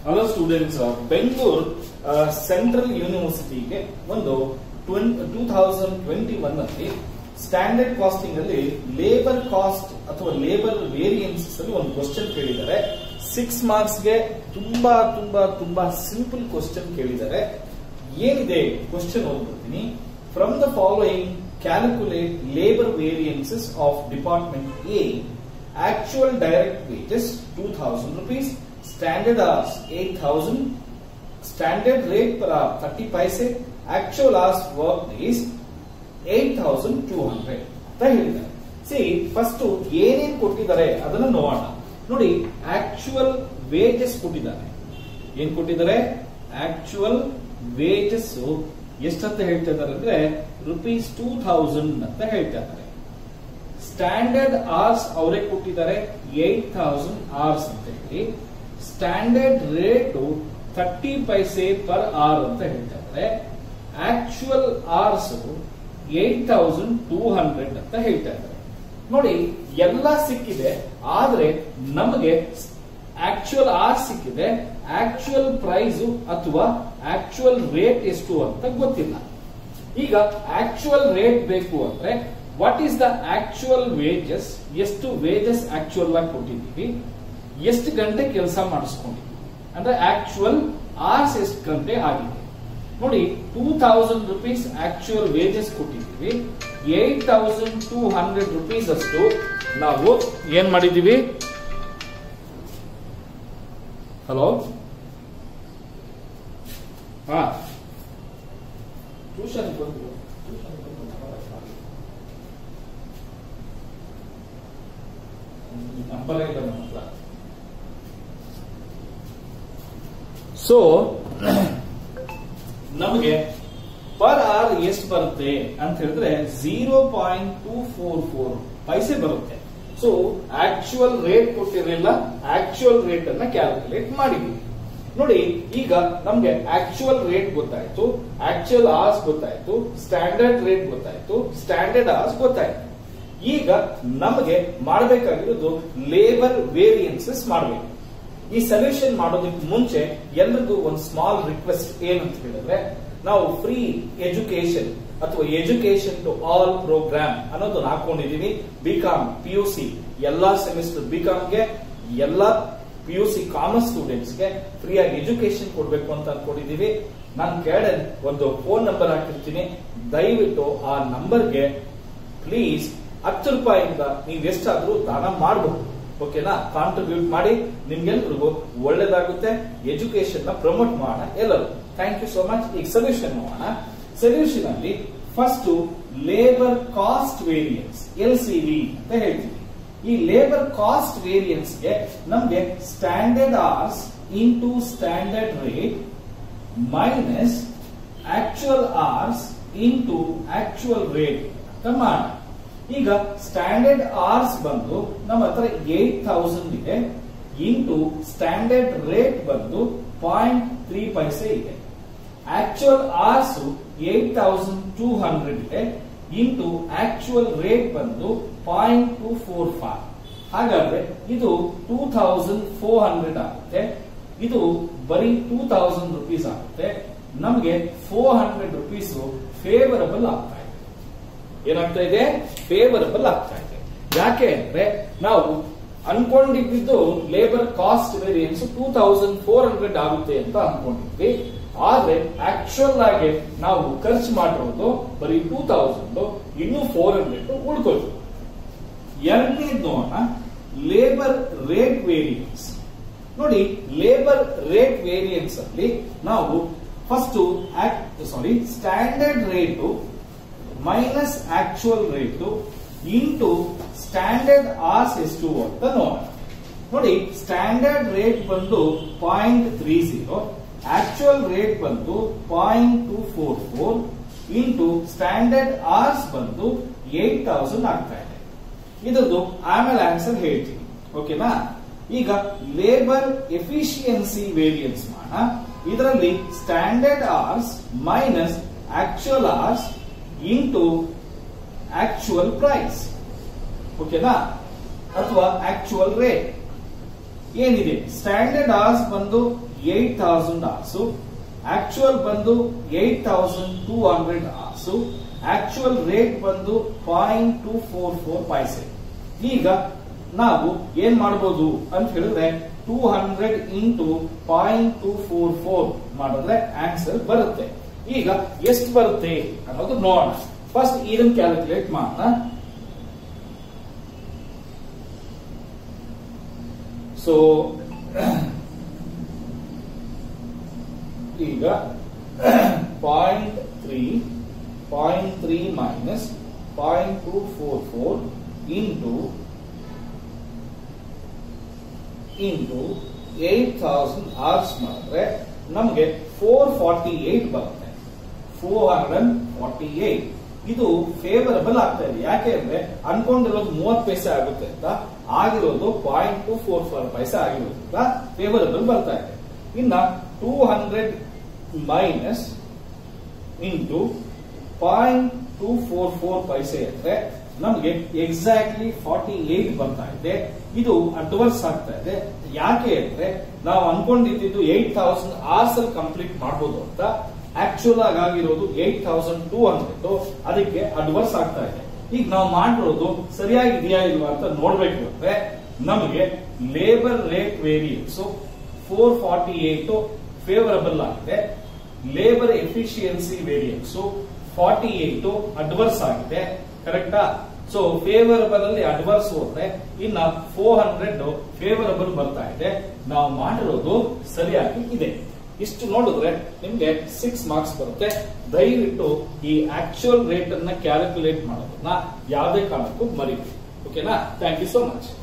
hello students Bengaluru central ಯೂನಿವರ್ಸಿಟಿಗೆ ಒಂದು two thousand twenty one ಅಲ್ಲಿ ಸ್ಟ್ಯಾಂಡರ್ಡ್ ಕಾಸ್ಟಿಂಗ್ ಅಲ್ಲಿ ಲೇಬರ್ ಕಾಸ್ಟ್ ಅಥವಾ ಲೇಬರ್ ವೇರಿಯನ್ಸಸ್ ಅಲ್ಲಿ ಒಂದು ಕ್ವಶನ್ ಕೇಳಿದ್ದಾರೆ ಸಿಕ್ಸ್ ಮಾರ್ಕ್ಸ್ ಗೆ ತುಂಬಾ ತುಂಬಾ ತುಂಬಾ ಸಿಂಪಲ್ ಕ್ವಶನ್ ಕೇಳಿದ್ದಾರೆ ಏನಿದೆ ಕ್ವಶನ್ ಓದ್ಬಿಡ್ತೀನಿ from the following calculate labour variances of department A actual direct wages two thousand rupees standard hours eight thousand standard rate per hour thirty paise actual hours work is eight thousand two hundred ಅಂತ ಹೇಳಿದ್ದಾರೆ C first ಏನೇನ್ ಕೊಟ್ಟಿದ್ದಾರೆ ಅದನ್ನ ನೋಡೋಣ ನೋಡಿ actual wages ಕೊಟ್ಟಿದ್ದಾರೆ ಏನ್ ಕೊಟ್ಟಿದ್ದಾರೆ ಆಕ್ಚುಯಲ್ ವೇಜಸ್ ಎಷ್ಟಂತ ಹೇಳ್ತಾ ಇದ್ದಾರೆ ಅಂದ್ರೆ ರುಪೀಸ್ ಟೂ ಥೌಸಂಡ್ ಅಂತ ಹೇಳ್ತಾ ಇದ್ದಾರೆ ಸ್ಟ್ಯಾಂಡರ್ಡ್ ಆರ್ಸ್ ಅವರೇ ಕೊಟ್ಟಿದ್ದಾರೆ ಏಟ್ ಥೌಸಂಡ್ ಆರ್ಸ್ ಅಂತ ಹೇಳಿ standard rate thirty paise per hour ಅಂತ ಹೇಳ್ತಾ ಇದ್ದಾರೆ actual hours eight thousand two hundred ಅಂತ ಹೇಳ್ತಾ ಇದ್ದಾರೆ ನೋಡಿ ಎಲ್ಲ ಸಿಕ್ಕಿದೆ ಆದ್ರೆ ನಮಗೆ ಆಕ್ಚುಯಲ್ ಆರ್ ಸಿಕ್ಕಿದೆ ಆಕ್ಚುಯಲ್ ಪ್ರೈಸ್ ಅಥವಾ ಆಕ್ಚುಯಲ್ ರೇಟ್ ಎಷ್ಟು ಅಂತ ಗೊತ್ತಿಲ್ಲ ಈಗ ಆಕ್ಚುಯಲ್ ರೇಟ್ ಬೇಕು ಅಂದ್ರೆ what is the actual wages ಎಷ್ಟು ವೇಜಸ್ ಆಕ್ಚುಯಲ್ ಆಗಿ ಕೊಟ್ಟಿದ್ದೀವಿ ಎಷ್ಟು ಗಂಟೆ ಕೆಲಸ ಮಾಡಿಸ್ಕೊಂಡಿದ್ದೀವಿ ಅಂದ್ರೆ ಆಕ್ಚುಯಲ್ ಆರ್ಸ್ ಎಷ್ಟು ಗಂಟೆ ಆಗಿದೆ ನೋಡಿ two thousand rupees actual wages ಕೊಟ್ಟಿದ್ದೀವಿ eight thousand two hundred rupees ಅಷ್ಟು ನಾವು ಏನ್ ಮಾಡಿದೀವಿ ಹಲೋ ಹಾ ಟ್ಯೂಷನ್ ಬಂದು ನಂಬರೇ ಇಲ್ಲ ನಮ್ಮ ಹತ್ರ ಸೊ ನಮಗೆ ಪರ್ ಅವರ್ ಎಷ್ಟು ಬರುತ್ತೆ ಅಂತ ಹೇಳಿದ್ರೆ zero point two four four paise ಬರುತ್ತೆ ಸೊ ಆಕ್ಚುಯಲ್ ರೇಟ್ ಕೊಟ್ಟಿರಲಿಲ್ಲ ಆಕ್ಚುಯಲ್ ರೇಟ್ ಅನ್ನ ಕ್ಯಾಲ್ಕುಲೇಟ್ ಮಾಡಿದ್ವಿ ನೋಡಿ ಈಗ ನಮ್ಗೆ ಆಕ್ಚುಯಲ್ ರೇಟ್ ಗೊತ್ತಾಯ್ತು ಆಕ್ಚುಯಲ್ ಆರ್ಸ್ ಗೊತ್ತಾಯ್ತು ಸ್ಟ್ಯಾಂಡರ್ಡ್ ರೇಟ್ ಗೊತ್ತಾಯ್ತು ಸ್ಟ್ಯಾಂಡರ್ಡ್ ಆರ್ಸ್ ಗೊತ್ತಾಯ್ತು ಈಗ ನಮಗೆ ಮಾಡಬೇಕಾಗಿರೋದು ಲೇಬರ್ ವೇರಿಯನ್ಸಸ್ ಮಾಡಬೇಕು ಈ ಸೊಲ್ಯೂಷನ್ ಮಾಡೋದಕ್ಕೆ ಮುಂಚೆ ಎಲ್ರಿಗೂ ಒಂದು ಸ್ಮಾಲ್ ರಿಕ್ವೆಸ್ಟ್ ಏನಂತ ಹೇಳಿದ್ರೆ ನಾವು ಫ್ರೀ ಎಜುಕೇಶನ್ ಅಥವಾ ಎಜುಕೇಶನ್ ಟು ಆಲ್ ಪ್ರೋಗ್ರಾಮ್ ಅನ್ನೋದನ್ನ ಹಾಕೊಂಡಿದೀವಿ ಬಿಕಾಮ್ ಪಿ ಯು ಸಿ ಎಲ್ಲಾ ಸೆಮಿಸ್ಟರ್ ಬಿಕಾಮ್ಗೆ ಎಲ್ಲಾ ಪಿ ಯು ಸಿ ಕಾಮರ್ಸ್ ಸ್ಟೂಡೆಂಟ್ಸ್ಗೆ ಫ್ರೀ ಆಗಿ ಎಜುಕೇಶನ್ ಕೊಡ್ಬೇಕು ಅಂತ ಅನ್ಕೊಂಡಿದೀವಿ ನಾನು ಕೆಳಗಡೆ ಒಂದು ಫೋನ್ ನಂಬರ್ ಹಾಕಿರ್ತೀನಿ ದಯವಿಟ್ಟು ಆ ನಂಬರ್ಗೆ ಪ್ಲೀಸ್ ಹತ್ತು ರೂಪಾಯಿಯಿಂದ ನೀವು ಎಷ್ಟಾದ್ರೂ ದಾನ ಮಾಡಬಹುದು ಓಕೆನಾ ಕಾಂಟ್ರಿಬ್ಯೂಟ್ ಮಾಡಿ ನಿಮ್ಗೆಲ್ರಿಗೂ ಒಳ್ಳೇದಾಗುತ್ತೆ ಎಜುಕೇಶನ್ ನ ಪ್ರಮೋಟ್ ಮಾಡೋಣ ಎಲ್ಲರೂ ಥ್ಯಾಂಕ್ ಯು ಸೋ ಮಚ್ ಈಗ ಸೊಲ್ಯೂಷನ್ ನೋಡೋಣ ಸೊಲ್ಯೂಷನ್ ಅಲ್ಲಿ first labour cost variance L C V ಅಂತ ಹೇಳ್ತೀವಿ ಈ ಲೇಬರ್ ಕಾಸ್ಟ್ ವೇರಿಯನ್ಸ್ ಗೆ ನಮ್ಗೆ standard hours into standard rate minus actual hours into actual rate ಅಂತ ಮಾಡೋಣ ಈಗ ಸ್ಟ್ಯಾಂಡರ್ಡ್ ಆರ್ಸ್ ಬಂದು ನಮ್ಮ ಹತ್ರ ಏಟ್ ಥೌಸಂಡ್ ಇದೆ ಇಂಟು ಸ್ಟ್ಯಾಂಡರ್ಡ್ ರೇಟ್ ಬಂದು ಪಾಯಿಂಟ್ ತ್ರೀ ಪೈಸೆ ಇದೆ actual hours eight thousand two hundred ಇದೆ ಇಂಟು ಆಕ್ಚುಯಲ್ ರೇಟ್ ಬಂದು ಪಾಯಿಂಟ್ ಟೂ ಫೋರ್ ಫೈವ್ ಹಾಗಾದ್ರೆ ಇದು ಟೂ ಥೌಸಂಡ್ ಫೋರ್ ಹಂಡ್ರೆಡ್ ಆಗುತ್ತೆ ಇದು ಬರೀ ಟೂ ಥೌಸಂಡ್ ರುಪೀಸ್ ಆಗುತ್ತೆ ನಮಗೆ ಫೋರ್ ಹಂಡ್ರೆಡ್ ರುಪೀಸ್ ಫೇವರಬಲ್ ಆಗ್ತಾ ಇದೆ ಏನಾಗ್ತಾ ಇದೆ ಫೇವರಬಲ್ ಆಗ್ತಾ ಇದೆ ಯಾಕೆ ಅಂದ್ರೆ ನಾವು ಅನ್ಕೊಂಡಿದ್ದು labour cost variance two thousand four hundred ಆಗುತ್ತೆ ಅಂತ ಅನ್ಕೊಂಡಿದ್ವಿ ಆದ್ರೆ ಆಕ್ಚುಯಲ್ ಆಗಿ ನಾವು ಖರ್ಚು ಮಾಡಿರೋದು ಬರೀ ಟೂ ತೌಸಂಡ್ ಇನ್ನೂ ಫೋರ್ ಹಂಡ್ರೆಡ್ ಉಳ್ಕೋದು ಎರಡನೇದು ನೋಡೋಣ ಲೇಬರ್ ರೇಟ್ ವೇರಿಯನ್ಸ್ ನೋಡಿ ಲೇಬರ್ ರೇಟ್ ವೇರಿಯನ್ಸ್ ಅಲ್ಲಿ ನಾವು ಫಸ್ಟ್ ಸಾರಿ standard rate minus actual rate into standard hours ಎಷ್ಟು ಅಂತ ನೋಡೋಣ ನೋಡಿ ಸ್ಟ್ಯಾಂಡರ್ಡ್ ರೇಟ್ ಬಂದು point three zero actual rate ಬಂದು point two four four into standard hours ಬಂದು ಏಟ್ ತೌಸಂಡ್ ಆಗ್ತಾ ಇದೆ ಇದರದ್ದು ಆಮೇಲೆ ಆನ್ಸರ್ ಹೇಳ್ತೀನಿ ಓಕೆನಾ ಈಗ ಲೇಬರ್ ಎಫಿಷಿಯನ್ಸಿ ವೇರಿಯನ್ಸ್ ಮಾಡೋಣ ಇದರಲ್ಲಿ standard hours minus actual hours into actual price ಓಕೆನಾ ಅಥವಾ ಆಕ್ಚುಯಲ್ ರೇಟ್ ಏನಿದೆ ಸ್ಟ್ಯಾಂಡರ್ಡ್ ಆರ್ಸ್ ಬಂದು ಏಟ್ ತೌಸಂಡ್ ಅವರ್ಸು ಆಕ್ಚುಯಲ್ ಬಂದು eight thousand two hundred hours actual rate ಬಂದು point two four four paise ಈಗ ನಾವು ಏನ್ ಮಾಡಬಹುದು ಅಂತ ಹೇಳಿದ್ರೆ two hundred into point two four four ಮಾಡಿದ್ರೆ ಆನ್ಸರ್ ಬರುತ್ತೆ ಈಗ ಎಷ್ಟು ಬರುತ್ತೆ ಅನ್ನೋದು ನೋಡೋಣ ಫಸ್ಟ್ ಇದನ್ನ ಕ್ಯಾಲ್ಕುಲೇಟ್ ಮಾಡೋಣ ಸೊ ಈಗ point three point three minus point two four four into into eight thousand hours ಮಾಡಿದ್ರೆ ನಮಗೆ ಫೋರ್ ಫಾರ್ಟಿ ಏಟ್ ಬರುತ್ತೆ ಫೋರ್ ಹಂಡ್ರೆಡ್ ಫಾರ್ಟಿ ಏಟ್ ಇದು ಫೇವರಬಲ್ ಆಗ್ತಾ ಇದೆ ಯಾಕೆ ಅಂದ್ರೆ ಅನ್ಕೊಂಡಿರೋದು ಮೂವತ್ ಪೈಸೆ ಆಗುತ್ತೆ ಅಂತ ಆಗಿರೋದು point two four four paise ಆಗಿರೋದ್ರಿಂದ ಫೇವರಬಲ್ ಬರ್ತಾ ಇದೆ ಇನ್ನ two hundred minus into point two four four paise ಅಂದ್ರೆ ನಮಗೆ ಎಕ್ಸಾಕ್ಟ್ಲಿ ಫಾರ್ಟಿ ಏಟ್ ಬರ್ತಾ ಇದೆ ಇದು ಅಡ್ವರ್ಸ್ ಆಗ್ತಾ ಇದೆ ಯಾಕೆ ಅಂದ್ರೆ ನಾವು ಅನ್ಕೊಂಡಿದ್ದು ಏಟ್ ತೌಸಂಡ್ ಅವರ್ಸ್ ಅಲ್ಲಿ ಕಂಪ್ಲೀಟ್ ಮಾಡಬಹುದು ಅಂತ ಆಕ್ಚುಲ್ ಆಗಿ ಆಗಿರೋದು ಏಟ್ ತೌಸಂಡ್ ಟೂ ಹಂಡ್ರೆಡ್ ಅದಕ್ಕೆ ಅಡ್ವರ್ಸ್ ಆಗ್ತಾ ಇದೆ ಈಗ ನಾವು ಮಾಡಿರೋದು ಸರಿಯಾಗಿದೆಯಾ ಇಲ್ವಾ ಅಂತ ನೋಡ್ಬೇಕು ಅಂದ್ರೆ ನಮಗೆ labour rate variance four forty eight favourable ಆಗಿದೆ labour efficiency variance forty eight adverse ಆಗಿದೆ ಕರೆಕ್ಟಾ ಸೊ ಫೇವರಬಲ್ ಅಲ್ಲಿ ಅಡ್ವರ್ಸ್ ಹೋದ್ರೆ ಇನ್ನ ಫೋರ್ ಹಂಡ್ರೆಡ್ ಫೇವರಬಲ್ ಬರ್ತಾ ಇದೆ ನಾವು ಮಾಡಿರೋದು ಸರಿಯಾಗಿ ಇದೆ ಇಷ್ಟು ನೋಡಿದ್ರೆ ನಿಮ್ಗೆ ಸಿಕ್ಸ್ ಮಾರ್ಕ್ಸ್ ಬರುತ್ತೆ ದಯವಿಟ್ಟು ಈ ಆಕ್ಚುಯಲ್ ರೇಟ್ ಅನ್ನ ಕ್ಯಾಲ್ಕುಲೇಟ್ ಮಾಡೋದನ್ನ ಯಾವುದೇ ಕಾರಣಕ್ಕೂ ಮರಿಬೇಡಿ ಓಕೆನಾ ಥ್ಯಾಂಕ್ ಯು ಸೋ ಮಚ್